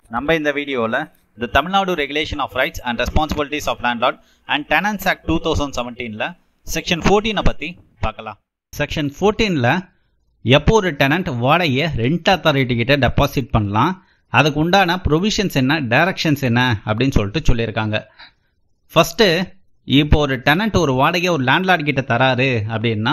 நம்ம இந்த வீடியோவில் the Tamil Nadu regulation of rights and responsibilities of landlord and tenants act two thousand செவன்டீனில் section ஃபோர்டீனை பற்றி பார்க்கலாம் செக்ஷன் ஃபோர்டீனில் எப்போ ஒரு டெனன்ட் வாடகையை ரெண்ட் அத்தாரிட்டி கிட்ட டெபாசிட் பண்ணலாம் அதுக்கு உண்டான ப்ரொவிஷன்ஸ் என்ன டைரக்ஷன்ஸ் என்ன அப்படின்னு சொல்லிட்டு சொல்லியிருக்காங்க ஃபஸ்ட்டு இப்போ ஒரு டெனன்ட் ஒரு வாடகையை ஒரு லேண்ட்லார்ட் கிட்ட தராரு அப்படின்னா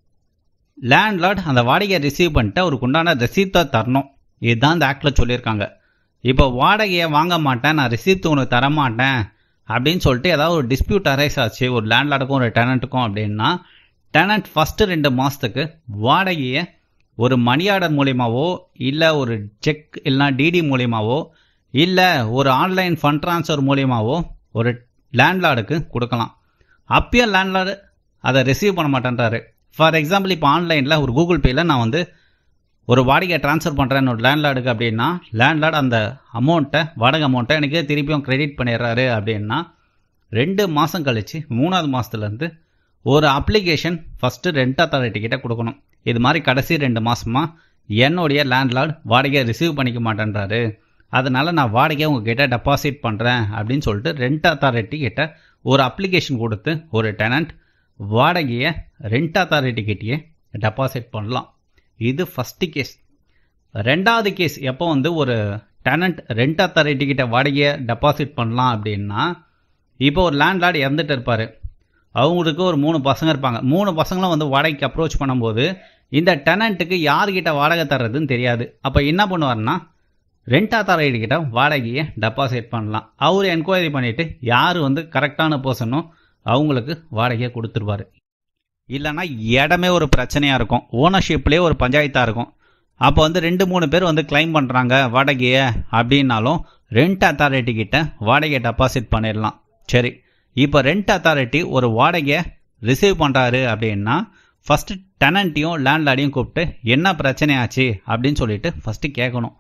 லேண்ட்லார்ட் அந்த வாடகையை ரிசீவ் பண்ணிட்டு அவருக்கு உண்டான ரெசீப்டை தரணும் இதுதான் இந்த ஆக்டில் சொல்லியிருக்காங்க இப்போ வாடகையை வாங்க மாட்டேன் நான் ரிசீப்ட் உனக்கு தர மாட்டேன் அப்படின்னு சொல்லிட்டு ஏதாவது ஒரு டிஸ்பியூட் அரைஸ் ஆச்சு ஒரு லேண்ட்லார்டுக்கும் ஒரு டெனண்ட்டுக்கும் அப்படின்னா டெனண்ட் ஃபஸ்ட்டு ரெண்டு மாதத்துக்கு வாடகையை ஒரு மணி ஆர்டர் மூலியமாவோ இல்லை ஒரு செக் இல்லைனா டிடி மூலியமாவோ இல்லை ஒரு ஆன்லைன் ஃபண்ட் ட்ரான்ஸ்ஃபர் மூலியமாவோ ஒரு லேண்ட்லார்டுக்கு கொடுக்கலாம் அப்பயும் லேண்ட்லார்டு அதை ரிசீவ் பண்ண மாட்டேன்றாரு ஃபார் எக்ஸாம்பிள் இப்போ ஆன்லைனில் ஒரு கூகுள் பேயில் நான் வந்து ஒரு வாடகையை ட்ரான்ஸ்ஃபர் பண்ணுறேன் ஒரு லேண்ட்லார்டுக்கு அப்படின்னா லேண்ட்லார்டு அந்த அமௌண்ட்டை வாடகை அமௌண்ட்டை எனக்கு திருப்பியும் கிரெடிட் பண்ணிடுறாரு அப்படின்னா ரெண்டு மாதம் கழிச்சு மூணாவது மாதத்துலேருந்து ஒரு அப்ளிகேஷன் ஃபஸ்ட்டு ரெண்ட் அத்தாரிட்டி கிட்ட கொடுக்கணும் இது மாதிரி கடைசி ரெண்டு மாதமா என்னுடைய லேண்ட்லார்டு வாடகையை ரிசீவ் பண்ணிக்க மாட்டேன்றாரு அதனால நான் வாடகையை உங்ககிட்ட டெபாசிட் பண்ணுறேன் அப்படின்னு சொல்லிட்டு ரெண்ட் அத்தாரிட்டி கிட்ட ஒரு அப்ளிகேஷன் கொடுத்து ஒரு டெனண்ட் வாடகையை ரெண்ட் அத்தாரிட்டி கிட்டேயே டெபாசிட் பண்ணலாம் இது ஃபஸ்ட்டு கேஸ் ரெண்டாவது கேஸ் எப்போ வந்து ஒரு டெனண்ட் ரெண்ட் அத்தாரிட்டி கிட்ட வாடகையை டெபாசிட் பண்ணலாம் அப்படின்னா இப்போ ஒரு லேண்ட்லார்டு இறந்துட்டு இருப்பார் அவங்களுக்கு ஒரு மூணு பசங்க இருப்பாங்க மூணு பசங்களும் வந்து வாடகைக்கு அப்ரோச் பண்ணும்போது இந்த டெனண்ட்டுக்கு யார்கிட்ட வாடகை தர்றதுன்னு தெரியாது அப்போ என்ன பண்ணுவார்னா ரெண்ட் அத்தாரிட்டி கிட்ட வாடகையை டெபாசிட் பண்ணலாம் அவர் என்கொயரி பண்ணிவிட்டு யார் வந்து கரெக்டான பர்சனோ அவங்களுக்கு வாடகையை கொடுத்துருவாரு இல்லைன்னா இடமே ஒரு பிரச்சனையாக இருக்கும் ஓனர்ஷிப்லேயே ஒரு பஞ்சாயத்தாக இருக்கும் அப்போ வந்து ரெண்டு மூணு பேர் வந்து கிளைம் பண்ணுறாங்க வாடகையை அப்படின்னாலும் ரெண்ட் அத்தாரிட்டி கிட்ட வாடகையை டெபாசிட் பண்ணிடலாம் சரி இப்போ ரெண்ட் அத்தாரிட்டி ஒரு வாடகையை ரிசீவ் பண்ணுறாரு அப்படின்னா ஃபஸ்ட்டு டெனண்ட்டையும் லேண்ட்லார்டையும் கூப்பிட்டு என்ன பிரச்சனையாச்சு அப்படின்னு சொல்லிட்டு ஃபஸ்ட்டு கேட்கணும்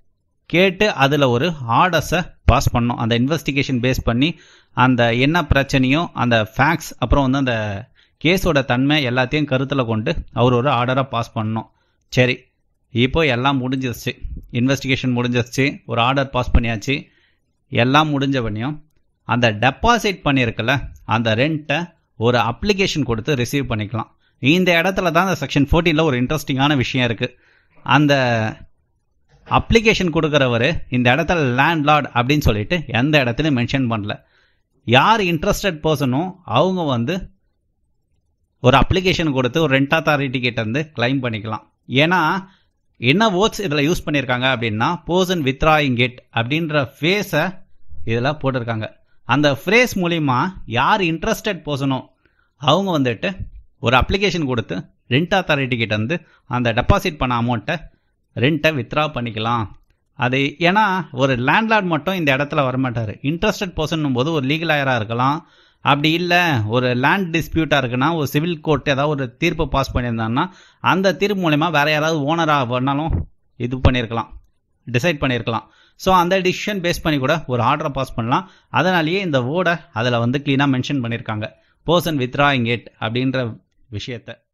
கேட்டு அதில் ஒரு ஆர்டர்ஸை பாஸ் பண்ணணும் அந்த இன்வெஸ்டிகேஷன் பேஸ் பண்ணி அந்த என்ன பிரச்சனையும் அந்த ஃபேக்ட்ஸ் அப்புறம் வந்து அந்த கேஸோட தன்மை எல்லாத்தையும் கருத்தில் கொண்டு அவர் ஒரு ஆர்டரை பாஸ் பண்ணணும் சரி இப்போ எல்லாம் முடிஞ்சிருச்சு இன்வெஸ்டிகேஷன் முடிஞ்சிருச்சு ஒரு ஆர்டர் பாஸ் பண்ணியாச்சு எல்லாம் முடிஞ்சவனையும் அந்த டெபாசிட் பண்ணியிருக்கல அந்த ரெண்ட்டை ஒரு அப்ளிகேஷன் கொடுத்து ரிசீவ் பண்ணிக்கலாம் இந்த இடத்துல தான் அந்த செக்ஷன் ஃபோர்டீனில் ஒரு இன்ட்ரெஸ்டிங்கான விஷயம் இருக்குது அந்த அப்ளிகேஷன் கொடுக்குறவர் இந்த இடத்துல லேண்ட் லார்ட் அப்படின்னு சொல்லிட்டு எந்த இடத்துலையும் மென்ஷன் பண்ணல யார் இன்ட்ரெஸ்டட் பர்சனோ அவங்க வந்து ஒரு அப்ளிகேஷன் கொடுத்து ஒரு ரெண்ட் அத்தாரிட்டி கிட்ட இருந்து கிளைம் பண்ணிக்கலாம் ஏன்னா என்ன வேர்ட்ஸ் இதில் யூஸ் பண்ணியிருக்காங்க அப்படின்னா பர்சன் வித்ராயிங் இட் அப்படின்ற ஃபேஸை இதில் போட்டிருக்காங்க அந்த ஃப்ரேஸ் மூலிமா யார் இன்ட்ரெஸ்டட் பர்சனோ அவங்க வந்துட்டு ஒரு அப்ளிகேஷன் கொடுத்து ரெண்ட் அத்தாரிட்டி கிட்ட இருந்து அந்த டெபாசிட் பண்ண அமௌண்ட்டை ரெண்ட்டை வித்ரா பண்ணிக்கலாம் அது ஏன்னா ஒரு லேண்ட்லார்ட் மட்டும் இந்த இடத்துல வரமாட்டார் இன்ட்ரெஸ்டட் பர்சன் போது ஒரு லீகல் ஆயராக இருக்கலாம் அப்படி இல்லை ஒரு லேண்ட் டிஸ்பியூட்டாக இருக்குன்னா ஒரு சிவில் கோர்ட் ஏதாவது ஒரு தீர்ப்பு பாஸ் பண்ணியிருந்தாங்கன்னா அந்த தீர்ப்பு மூலயமா வேற யாராவது ஓனராக வேணாலும் இது பண்ணியிருக்கலாம் டிசைட் பண்ணியிருக்கலாம் ஸோ அந்த டிசிஷன் பேஸ் பண்ணி கூட ஒரு ஆர்டரை பாஸ் பண்ணலாம் அதனாலேயே இந்த வேர்டை அதில் வந்து க்ளீனாக மென்ஷன் பண்ணியிருக்காங்க பர்சன் வித்ராயிங் இட் அப்படின்ற விஷயத்தை